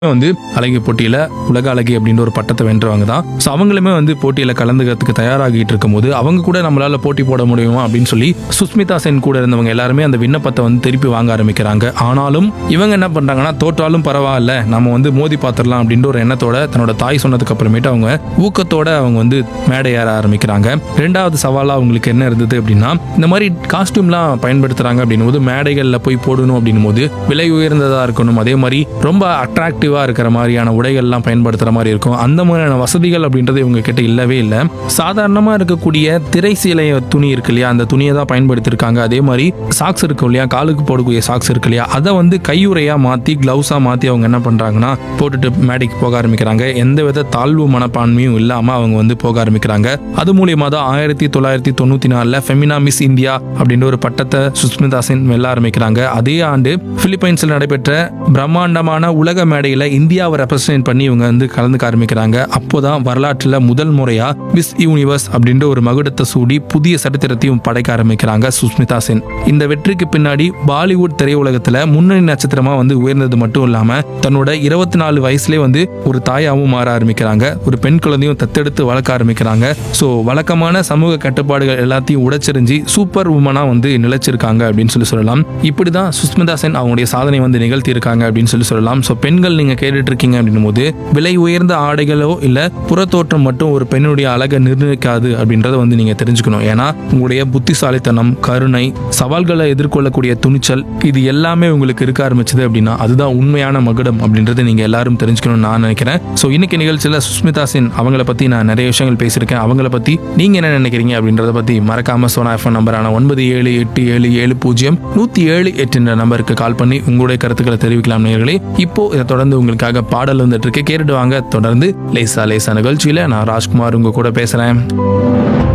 வந்து அழகி போட்டியில உலக அழகி அப்படின்ற ஒரு பட்டத்தை வென்றவங்க தான் ஸோ அவங்களுமே வந்து போட்டியில கலந்துக்கிறதுக்கு தயாராகிட்டு இருக்கும்போது அவங்க கூட நம்மளால போட்டி போட முடியுமா அப்படின்னு சொல்லி சுஸ்மிதா சென் கூட இருந்தவங்க எல்லாருமே அந்த விண்ணப்பத்தை வந்து திருப்பி வாங்க ஆரம்பிக்கிறாங்க ஆனாலும் இவங்க என்ன பண்றாங்கன்னா தோற்றாலும் பரவாயில்ல நம்ம வந்து மோதி பார்த்துடலாம் அப்படின்ற ஒரு எண்ணத்தோட தன்னோட தாய் சொன்னதுக்கு அப்புறமேட்டு அவங்க ஊக்கத்தோட அவங்க வந்து மேடை ஏற ஆரம்பிக்கிறாங்க ரெண்டாவது சவாலா அவங்களுக்கு என்ன இருந்தது அப்படின்னா இந்த மாதிரி காஸ்டியூம்லாம் பயன்படுத்துறாங்க அப்படின்னும் போது மேடைகளில் போய் போடணும் அப்படின்னும் போது விலை உயர்ந்ததா இருக்கணும் அதே மாதிரி ரொம்ப அட்ராக்டிவா இருக்கிற மாதிரியான உடைகள்லாம் பயன்படுத்துற மாதிரி இருக்கும் அந்த மாதிரியான வசதிகள் அப்படின்றது இவங்க கிட்ட இல்லவே இல்லை சாதாரணமா இருக்கக்கூடிய திரை சீலை துணி இருக்கு இல்லையா அந்த துணியை தான் பயன்படுத்தியிருக்காங்க அதே மாதிரி சாக்ஸ் இருக்கும் இல்லையா காலுக்கு போடக்கூடிய சாக்ஸ் இருக்கு இல்லையா அதை வந்து கையுறையா மாத்தி கிளவுஸா மாத்தி அவங்க என்ன பண்றாங்கன்னா போட்டுட்டு மேடைக்கு போக ஆரம்பிக்கிறாங்க எந்த வித தாழ்வு மனப்பான்மையும் இல்லாம அவங்க வந்து போக ஆரம்பிக்கிறாங்க அது மூலியமா தான் ஆயிரத்தி தொள்ளாயிரத்தி தொண்ணூத்தி நாலுல ஃபெமினா மிஸ் இந்தியா அப்படின்ற ஒரு பட்டத்தை சுஸ்மிதா சென் வெல்ல ஆரம்பிக்கிறாங்க அதே ஆண்டு பிலிப்பைன்ஸ்ல நடைபெற்ற பிரம்மாண்டமான உலக மேடையில இந்தியாவை ரெப்ரசன்ட் பண்ணி இவங்க வந்து கலந்துக்க ஆரம்பிக்கிறாங்க அப்போதான் வரலாற்றுல முதல் முறையா மிஸ் யூனிவர்ஸ் அப்படின்ற ஒரு மகுடத்தை சூடி புதிய சரித்திரத்தையும் படைக்க ஆரம்பிக்கிறாங்க சுஸ்மிதா சென் இந்த வெற்றிக்கு பின்னாடி பாலிவுட் திரையுலகத்துல முன்னணி நட்சத்திரமா வந்து உயர்ந்தது மட்டும் இல்லாம தன்னோட இருபத்தி நாலு வயசுலேயே வந்து ஒரு தாயாவும் மாற ஆரம்பிக்கிறாங்க ஒரு பெண் குழந்தையும் தத்தெடுத்து வளர்க்க ஆரம்பிக்கிறாங்க ஸோ வழக்கமான சமூக கட்டுப்பாடுகள் எல்லாத்தையும் உடைச்செறிஞ்சு சூப்பர் உமனா வந்து நிலைச்சிருக்காங்க அப்படின்னு சொல்லி சொல்லலாம் இப்படிதான் சுஸ்மிதா சென் அவங்களுடைய சாதனை வந்து நிகழ்த்தி இருக்காங்க அப்படின்னு சொல்லி சொல்லலாம் ஸோ பெண்கள் நீங்க கேட்டுட்டு இருக்கீங்க அப்படின்னும் போது விலை உயர்ந்த ஆடைகளோ இல்ல புறத்தோற்றம் மட்டும் ஒரு பெண்ணுடைய அழகை நிர்ணயிக்காது அப்படின்றத வந்து நீங்க தெரிஞ்சுக்கணும் ஏன்னா உங்களுடைய புத்திசாலித்தனம் கருணை சவால்களை எதிர்கொள்ளக்கூடிய துணிச்சல் இது எல்லாமே உங்களுக்கு இருக்க ஆரம்பிச்சது அப்படின்னா அதுதான் உண்மையான மகுடம் அப்படின்றத நீங்க எல்லாரும் தெரிஞ்சுக்கணும்னு நான் நினைக்கிறேன் ஸோ இன்னைக்கு நிகழ்ச்சியில சுஸ்மிதா சென் அவங்கள பத்தி நான் நிறைய விஷயங்கள் பேசியிருக்கேன் அவங்கள பத்தி நீங்க என்ன நினைக்கிறீங்க அப்படின்றத பத்தி மறக்காம சோனா எஃப்எம் நம்பரான ஒன்பது ஏழு எட்டு ஏழு ஏழு பூஜ்ஜியம் நூத்தி ஏழு எட்டுன்ற நம்பருக்கு கால் பண்ணி உங்களுடைய கருத்துக்களை தெரிவிக்கலாம் நேர்களே இப்போ இதை தொடர்ந்து உங்களுக்காக பாடல் வந்துட்டு இருக்கு கேட்டுட்டு வாங்க தொடர்ந்து லேசா லேசா நிகழ்ச்சியில நான் ராஜ்குமார் உங்க கூட பேசுறேன்